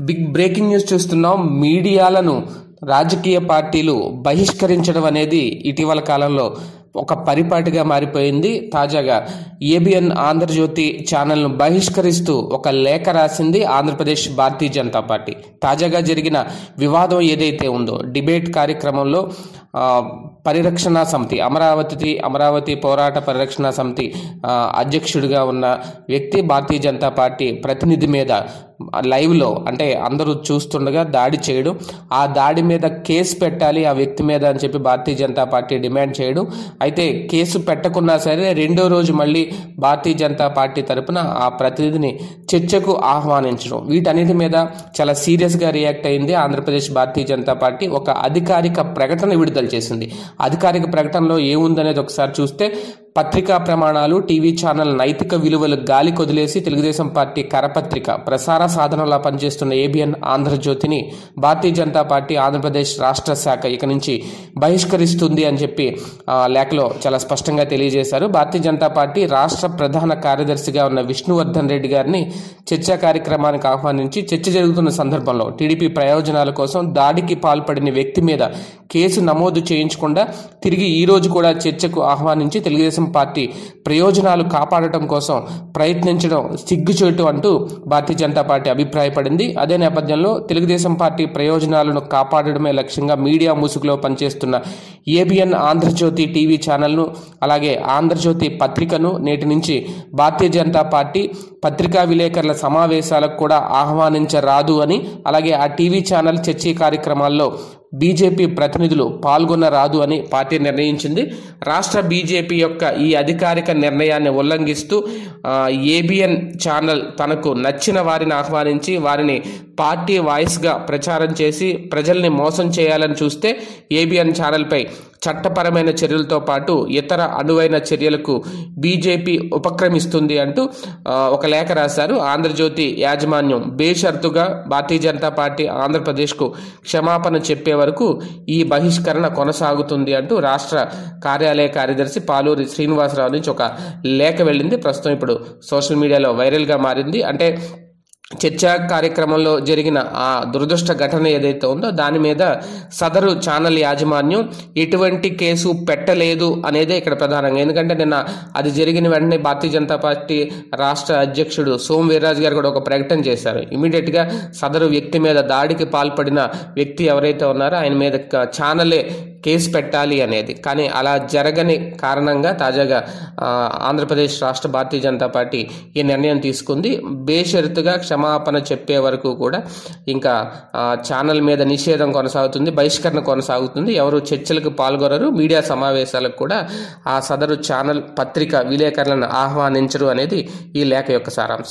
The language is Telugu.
బిగ్ బ్రేకింగ్ న్యూస్ చూస్తున్నాం మీడియాలను రాజకీయ పార్టీలు బహిష్కరించడం అనేది ఇటీవల కాలంలో ఒక పరిపాటిగా మారిపోయింది తాజాగా ఏబిఎన్ ఆంధ్రజ్యోతి ఛానల్ను బహిష్కరిస్తూ ఒక లేఖ రాసింది ఆంధ్రప్రదేశ్ భారతీయ జనతా పార్టీ తాజాగా జరిగిన వివాదం ఏదైతే ఉందో డిబేట్ కార్యక్రమంలో ఆ, పరిరక్షణ సమితి అమరావతి అమరావతి పోరాట పరిరక్షణ సమితి ఆ, అధ్యక్షుడిగా ఉన్న వ్యక్తి భారతీయ జనతా పార్టీ ప్రతినిధి మీద లైవ్లో అంటే అందరూ చూస్తుండగా దాడి చేయడం ఆ దాడి మీద కేసు పెట్టాలి ఆ వ్యక్తి మీద అని చెప్పి భారతీయ జనతా పార్టీ డిమాండ్ చేయడం అయితే కేసు పెట్టకున్నా సరే రెండో రోజు మళ్ళీ భారతీయ జనతా పార్టీ తరపున ఆ ప్రతినిధిని చర్చకు ఆహ్వానించడం వీటన్నిటి మీద చాలా సీరియస్గా రియాక్ట్ అయింది ఆంధ్రప్రదేశ్ భారతీయ జనతా పార్టీ ఒక అధికారిక ప్రకటన విడుదల చేసింది అధికారిక ప్రకటనలో ఏముందనేది ఒకసారి చూస్తే పత్రికా ప్రమాణాలు టీవీ ఛానల్ నైతిక విలువలు గాలి కొదిలేసి తెలుగుదేశం పార్టీ కరపత్రిక ప్రసార సాధనంలా పనిచేస్తున్న ఏబిఎన్ ఆంధ్రజ్యోతిని భారతీయ జనతా పార్టీ ఆంధ్రప్రదేశ్ రాష్ట్ర శాఖ ఇక నుంచి బహిష్కరిస్తుంది అని చెప్పి ఆ, లేఖలో చాలా స్పష్టంగా తెలియజేశారు భారతీయ జనతా పార్టీ రాష్ట్ర ప్రధాన కార్యదర్శిగా ఉన్న విష్ణువర్ధన్ రెడ్డి గారిని చర్చా కార్యక్రమానికి ఆహ్వానించి చర్చ జరుగుతున్న సందర్భంలో టీడీపీ ప్రయోజనాల కోసం దాడికి పాల్పడిన వ్యక్తి మీద కేసు నమోదు చేయించకుండా తిరిగి ఈ రోజు కూడా చర్చకు ఆహ్వానించి తెలుగుదేశం పార్టీ ప్రయోజనాలు కాపాడటం కోసం ప్రయత్నించడం సిగ్గుచేటు అంటూ భారతీయ జనతా పార్టీ అభిప్రాయపడింది అదే నేపథ్యంలో తెలుగుదేశం పార్టీ ప్రయోజనాలను కాపాడడమే లక్ష్యంగా మీడియా ముసుగులో పనిచేస్తున్న ఏబిఎన్ ఆంధ్రజ్యోతి టీవీ ఛానల్ను అలాగే ఆంధ్రజ్యోతి పత్రికను నేటి నుంచి భారతీయ జనతా పార్టీ పత్రికా విలేకరుల సమావేశాలకు కూడా ఆహ్వానించరాదు అని అలాగే ఆ టీవీ ఛానల్ చర్చీ కార్యక్రమాల్లో బీజేపీ ప్రతినిధులు పాల్గొనరాదు అని పార్టీ నిర్ణయించింది రాష్ట్ర బీజేపీ యొక్క ఈ అధికారిక నిర్ణయాన్ని ఉల్లంఘిస్తూ ఏబిఎన్ ఛానల్ తనకు నచ్చిన వారిని ఆహ్వానించి వారిని పార్టీ వాయిస్గా ప్రచారం చేసి ప్రజల్ని మోసం చేయాలని చూస్తే ఏబిఎన్ ఛానల్పై చట్టపరమైన చర్యలతో పాటు ఇతర అనువైన చర్యలకు బీజేపీ ఉపక్రమిస్తుంది అంటూ ఆ, ఒక లేఖ రాశారు ఆంధ్రజ్యోతి యాజమాన్యం బేషరతుగా భారతీయ జనతా పార్టీ ఆంధ్రప్రదేశ్కు క్షమాపణ చెప్పే వరకు ఈ బహిష్కరణ కొనసాగుతుంది అంటూ రాష్ట్ర కార్యాలయ కార్యదర్శి పాలూరి శ్రీనివాసరావు నుంచి ఒక లేఖ వెళ్ళింది ప్రస్తుతం ఇప్పుడు సోషల్ మీడియాలో వైరల్గా మారింది అంటే చర్చా కార్యక్రమంలో జరిగిన ఆ దురదృష్ట ఘటన ఏదైతే ఉందో దాని మీద సదరు ఛానల్ యాజమాన్యం ఎటువంటి కేసు పెట్టలేదు అనేదే ఇక్కడ ప్రధానంగా ఎందుకంటే నిన్న అది జరిగిన వెంటనే భారతీయ జనతా పార్టీ రాష్ట్ర అధ్యక్షుడు సోమ్ వీర్రాజు గారు కూడా ఒక ప్రకటన చేశారు ఇమీడియట్గా సదరు వ్యక్తి మీద దాడికి పాల్పడిన వ్యక్తి ఎవరైతే ఉన్నారో ఆయన మీద క- ఛానలే కేసు పెట్టాలి అనేది కానీ అలా జరగని కారణంగా తాజాగా ఆ, ఆంధ్రప్రదేశ్ రాష్ట్ర భారతీయ జనతా పార్టీ ఈ నిర్ణయం తీసుకుంది బేషరతుగా క్షమాపణ చెప్పే వరకు కూడా ఇంకా ఆ, ఛానల్ మీద నిషేధం కొనసాగుతుంది బహిష్కరణ కొనసాగుతుంది ఎవరు చర్చలకు పాల్గొనరు మీడియా సమావేశాలకు కూడా ఆ సదరు ఛానల్ పత్రిక విలేకరులను ఆహ్వానించరు అనేది ఈ లేఖ యొక్క సారాంశం